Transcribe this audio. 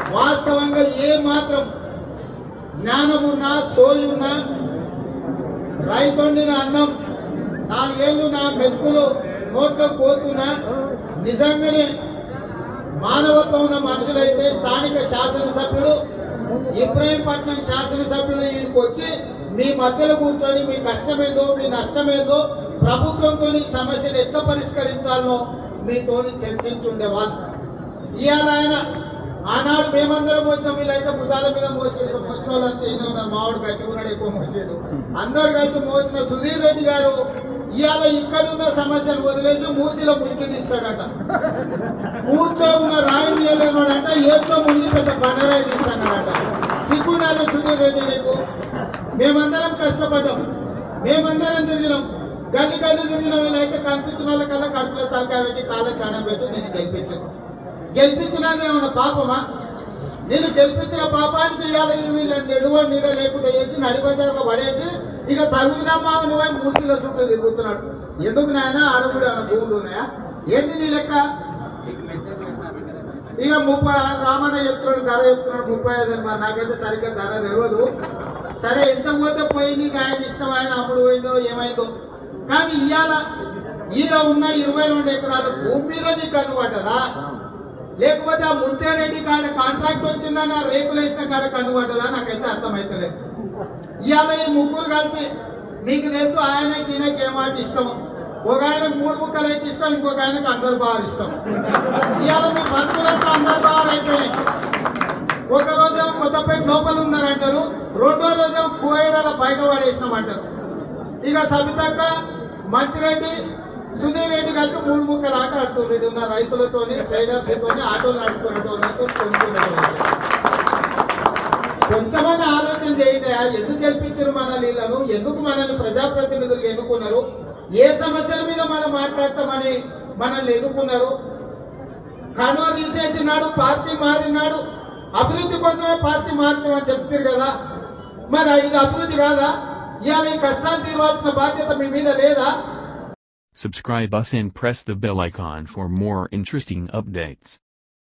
వాస్తవంగా ఏ మాత్రం జ్ఞానమున్నా సోయున్నా రైతొండిన అన్నం నాలుగేళ్లు నా మెక్కులు నోట్లో పోతున్నా నిజంగానే మానవత్వం ఉన్న మనుషులైతే స్థానిక శాసనసభ్యుడు ఇబ్రాహీంపట్నం శాసనసభ్యుడు ఈయనకి వచ్చి మీ మధ్యలో కూర్చొని మీ కష్టమేందో మీ నష్టమేందో ప్రభుత్వంతో ఈ సమస్యను ఎట్లా పరిష్కరించాలనో మీతోని చర్చించుండేవాళ్ళు ఇవాళ ఆయన ఆనాడు మేమందరం మోసిన వీళ్ళైతే భుజాల మీద మోసేది మోసిన వాళ్ళంతా ఈయన ఉన్నారు మావాడు గట్టి ఉన్నాడు ఎక్కువ మోసేది అందరు కలిసి మోసిన సుధీర్ రెడ్డి గారు ఇవాళ ఇక్కడున్న సమస్యలు వదిలేసి మూసిలో మురికి తీస్తాడట ఊర్లో ఉన్న రాయి తీయలేనోడంట ఏట్లో మునిగి పెద్ద బండరాయి తీస్తాడట సిగ్గునాల సుధీర్ రెడ్డి నీకు మేమందరం కష్టపడ్డాం మేమందరం తిరిగినాం గల్లి గల్లి తిరిగిన వీళ్ళైతే కనిపించిన వాళ్ళకల్లా కడుపులో తలకాయ పెట్టి కాళ్ళకి దండం పెట్టి నేను గెలిపించాను గెలిపించినది ఏమన్నా పాపమా నేను గెలిపించిన పాపానికి ఇవాళ వీళ్ళని ఎడువ నీడ లేకుండా చేసి నడి బజార్లో పడేసి ఇక తగుదినమ్మా నువ్వే మూసిలో చుట్టూ తిరుగుతున్నాడు ఎందుకు నాయన ఆడగుడు ఏమైనా భూములు ఉన్నాయా ఏంది నీ లెక్క ఇక ముప్పై రామన్న చెప్తున్నాడు ధర చెప్తున్నాడు ముప్పై ఐదు అని మరి నాకైతే సరిగ్గా ధర తెలియదు సరే ఎంత పోతే పోయి నీకు ఆయన ఇష్టం ఆయన అప్పుడు పోయిందో ఏమైందో కానీ ఇవాళ ఈడ ఉన్న ఇరవై రెండు ఎకరాల భూమి మీద నీకు అనుపడ్డదా లేకపోతే ఆ ముంచారెడ్డి కాడ కాంట్రాక్ట్ వచ్చిందని ఆ రేకులు వేసిన కాడ కనుపడ్డదా నాకైతే అర్థమైతలేదు ఇవాళ ఈ ముగ్గురు కలిసి మీకు తెలుసు ఆయనకి ఈయనకి ఏమాట ఇష్టం ఒక ఆయనకు మూడు ముక్కలు అయితే ఇష్టం ఇంకొక ఆయనకు అందరు బాగా ఇష్టం ఇవాళ మీ బంధువులంతా అందరు బాగా అయిపోయినాయి ఒక రోజేమో కొత్తపేట లోపల ఉన్నారంటారు రెండో రోజేమో కోయడాల బయట పడేసినామంటారు ఇక సబితక్క మంచిరెడ్డి సుధీర్ రెడ్డి కలిసి మూడు ముక్కలు ఆట ఆడుతున్నారు ఇది ఉన్న రైతులతోని ట్రేడర్స్ తోని ఆటోలు నడుపుకునేటోళ్ళతో కొనుక్కునేటోళ్ళతో కొంచెమైనా ఆలోచన చేయండి ఆ ఎందుకు గెలిపించారు మన వీళ్ళను ఎందుకు మనల్ని ప్రజాప్రతినిధులు ఎన్నుకున్నారు ఏ సమస్యల మీద మనం మాట్లాడతామని మనల్ని ఎన్నుకున్నారు కణువ తీసేసినాడు పార్టీ మారినాడు అభివృద్ధి కోసమే పార్టీ మారుతామని చెప్తారు కదా మరి ఇది అభివృద్ధి కాదా ఇవాళ ఈ కష్టాలు తీరవలసిన బాధ్యత మీ మీద లేదా Subscribe us and press the bell icon for more interesting updates.